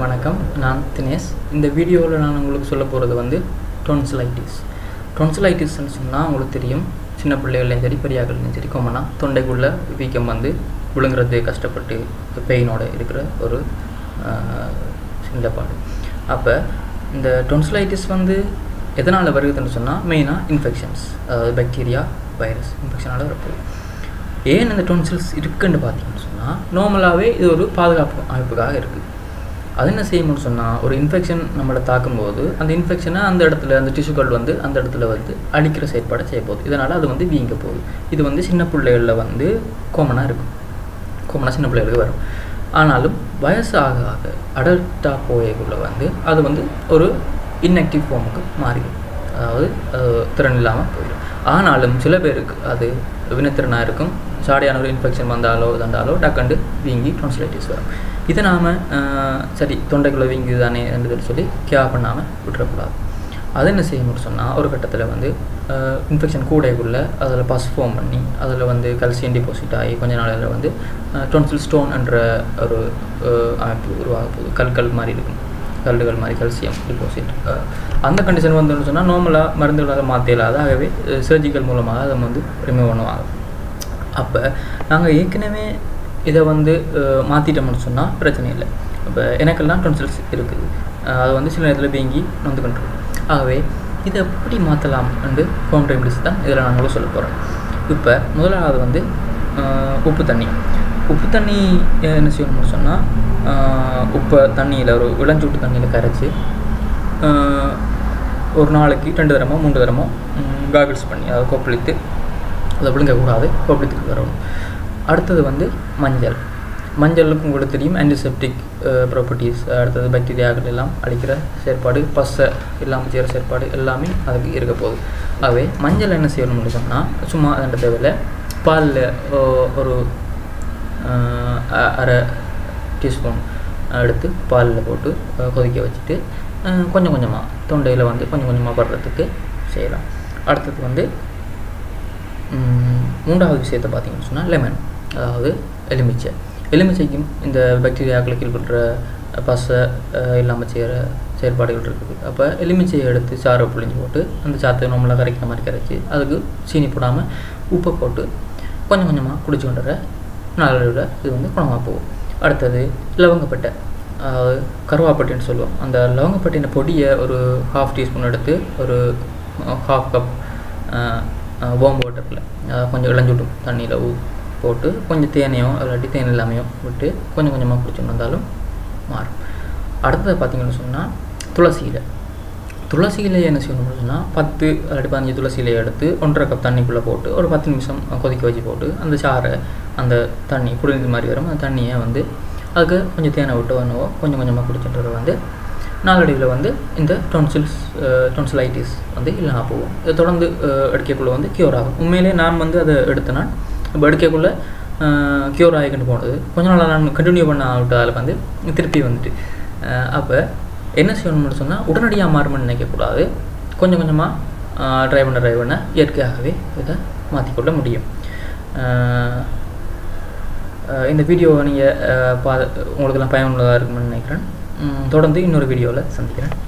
வணக்கம் நான் தினேஷ் இந்த வீடியோவில் நான் உங்களுக்கு சொல்ல போகிறது வந்து டொன்சிலைட்டிஸ் டொன்சிலைட்டிஸ்ன்னு சொன்னால் உங்களுக்கு தெரியும் சின்ன பிள்ளைகள்லையும் சரி பெரியாக்கள்லையும் சரி காமனாக தொண்டைக்குள்ளே வீக்கம் வந்து விழுங்குறது கஷ்டப்பட்டு பெயினோட இருக்கிற ஒரு சின்னப்பாடு அப்போ இந்த டொன்சிலைட்டிஸ் வந்து எதனால் வருகுதுன்னு சொன்னால் மெயினாக இன்ஃபெக்ஷன்ஸ் அதாவது பாக்டீரியா வைரஸ் இன்ஃபெக்ஷனால் வரப்போகுது ஏன் இந்த டொன்சில்ஸ் இருக்குன்னு பார்த்தீங்கன்னு சொன்னால் நார்மலாகவே இது ஒரு பாதுகாப்பு அமைப்புக்காக இருக்குது அது என்ன செய்யணும்னு சொன்னால் ஒரு இன்ஃபெக்ஷன் நம்மளை தாக்கும்போது அந்த இன்ஃபெக்ஷனை அந்த இடத்துல அந்த டிஷ்யூக்கள் வந்து அந்த இடத்துல வந்து அழிக்கிற செயற்பாடை செய்ய போகுது இதனால் அது வந்து வீங்க போகுது இது வந்து சின்ன பிள்ளைகளில் வந்து காமனாக இருக்கும் காமனாக சின்ன பிள்ளைகளுக்கு வரும் ஆனாலும் வயசு ஆக ஆக அடல்ட்டாக போயக்குள்ள வந்து அது வந்து ஒரு இன்ஆக்டிவ் ஃபார்முக்கு மாறிடும் அதாவது திறன் இல்லாமல் போயிடும் ஆனாலும் சில பேருக்கு அது வினத்திறனாக இருக்கும் சாடையான ஒரு இன்ஃபெக்ஷன் வந்தாலோ இதாண்டாலோ டக்கண்டு வீங்கி டொன்சிலைட்டிஸ் வரும் இதை நாம் சரி தொண்டைக்குள்ளே வீங்கி தானே என்று சொல்லி கேர் பண்ணாமல் விட்டுறக்கூடாது அது என்ன செய்யணும்னு சொன்னால் ஒரு கட்டத்தில் வந்து இன்ஃபெக்ஷன் கூடைக்குள்ளே அதில் பஸ் ஃபார்ம் பண்ணி அதில் வந்து கல்சியம் டிபாசிட் ஆகி கொஞ்ச நாளில் வந்து டொன்சில் ஸ்டோன் என்ற ஒரு அமைப்பு உருவாக போகுது கற்கள் மாதிரி இருக்கும் கல்லுகள் மாதிரி கல்சியம் டிபாசிட் அந்த கண்டிஷன் வந்துன்னு சொன்னால் நார்மலாக மருந்துகளாக மாற்ற இல்லாத ஆகவே சர்ஜிக்கல் மூலமாக அதை வந்து ரிமூவ் பண்ணுவாங்க அப்போ நாங்கள் ஏற்கனவே இதை வந்து மாற்றிட்டோம்னு சொன்னால் பிரச்சனை இல்லை இப்போ எனக்கெல்லாம் டொன்சில்ஸ் இருக்குது அது வந்து சில நேரத்தில் வீங்கி நொந்து கொண்டிருக்கும் ஆகவே இதை எப்படி மாற்றலாம் என்று ஹோம் ரெமடிஸ் தான் இதில் நான் உங்களுக்கு சொல்ல போகிறேன் இப்போ முதலாவது வந்து உப்பு தண்ணி உப்பு தண்ணி என்ன செய்யணும்னு சொன்னால் உப்பை தண்ணியில் ஒரு இளஞ்சூட்டு தண்ணியில் கரைச்சி ஒரு நாளைக்கு ரெண்டு தரமோ மூன்று தரமோ காகிள்ஸ் பண்ணி அதாவது கொப்பளித்து அதை விழுங்கக்கூடாது கொப்பளித்துட்டு வரணும் அடுத்தது வந்து மஞ்சள் மஞ்சளுக்கும் உங்களுக்கு தெரியும் ஆன்டிசெப்டிக் ப்ராப்பர்ட்டிஸ் அடுத்தது பாக்டீரியாக்கள் எல்லாம் அழிக்கிற செயற்பாடு பசை இல்லாமல் செய்கிற செயற்பாடு எல்லாமே அதுக்கு இருக்க போகுது ஆகவே மஞ்சள் என்ன செய்யணும்னு சொன்னால் சும்மா ரெண்டு தேவையில் பாலில் ஒரு அரை டீஸ்பூன் எடுத்து பாலில் போட்டு கொதிக்க வச்சுட்டு கொஞ்சம் கொஞ்சமாக தொண்டையில் வந்து கொஞ்சம் கொஞ்சமாக படுறதுக்கு செய்யலாம் அடுத்தது வந்து மூன்றாவது விஷயத்தை பார்த்தீங்கன்னு சொன்னால் லெமன் அதாவது எலுமிச்சை எலுமிச்சைக்கும் இந்த பாக்டீரியாக்களுக்கு இருக்கிற பசை இல்லாமல் செய்கிற செயல்பாடுகள் இருக்குது அப்போ எலுமிச்சையை எடுத்து சாறை புழிஞ்சு போட்டு அந்த சாத்தை நம்மளாக கரைக்கிற மாதிரி கரைச்சி அதுக்கு சீனி போடாமல் உப்பை போட்டு கொஞ்சம் கொஞ்சமாக குடிச்சு கொண்டுற நாளடைவில் இது வந்து குணமாக போகும் அடுத்தது லவங்கப்பட்டை அதாவது கருவாப்பட்டின்னு சொல்லுவோம் அந்த லவங்கப்பட்டின பொடியை ஒரு ஹாஃப் டீஸ்பூன் எடுத்து ஒரு ஹாஃப் கப் வார்ம் வாட்டரில் கொஞ்சம் இளஞ்சுட்டும் தண்ணியில் ஊ போட்டு கொஞ்சம் தேனையோ இல்லாட்டி தேன் இல்லாமையோ விட்டு கொஞ்சம் கொஞ்சமாக குடிச்சுட்டு வந்தாலும் மாறும் அடுத்தது பார்த்திங்கன்னு சொன்னால் துளசி இலை துளசி இலையை என்ன செய்யணும்னு சொன்னால் பத்து இல்லாட்டி பதினஞ்சு துளசி இலையை எடுத்து ஒன்றரை கப் தண்ணிக்குள்ளே போட்டு ஒரு பத்து நிமிஷம் கொதிக்க வச்சு போட்டு அந்த சாறை அந்த தண்ணி குடிநீர் மாதிரி வரும் அந்த தண்ணியை வந்து அதுக்கு கொஞ்சம் தேனை விட்டு வந்தவோ கொஞ்சம் கொஞ்சமாக குடிச்சுட்டு வந்து நாளடைவில் வந்து இந்த டொன்சில்ஸ் டொன்சிலைட்டிஸ் வந்து இல்லாமல் போகும் இதை தொடர்ந்து எடுக்கக்குள்ளே வந்து க்யூர் ஆகும் உண்மையிலே நான் வந்து அதை எடுத்தேன்னா இப்போ எடுக்கக்குள்ளே க்யூர் ஆகிக்கிட்டு போனது கொஞ்ச நாள் நான் கண்டினியூ பண்ண விட்டதால் வந்து திருப்பி வந்துட்டு அப்போ என்ன செய்யணும்னு சொன்னால் உடனடியாக மாறும்னு நினைக்கக்கூடாது கொஞ்சம் கொஞ்சமாக ட்ரை பண்ண ட்ரை பண்ண இயற்கையாகவே இதை மாற்றிக்கொள்ள முடியும் இந்த வீடியோவை நீங்கள் பா உங்களுக்கெல்லாம் பயனுள்ளதாக இருக்குமென்னு நினைக்கிறேன் தொடர்ந்து இன்னொரு வீடியோவில் சந்திக்கிறேன்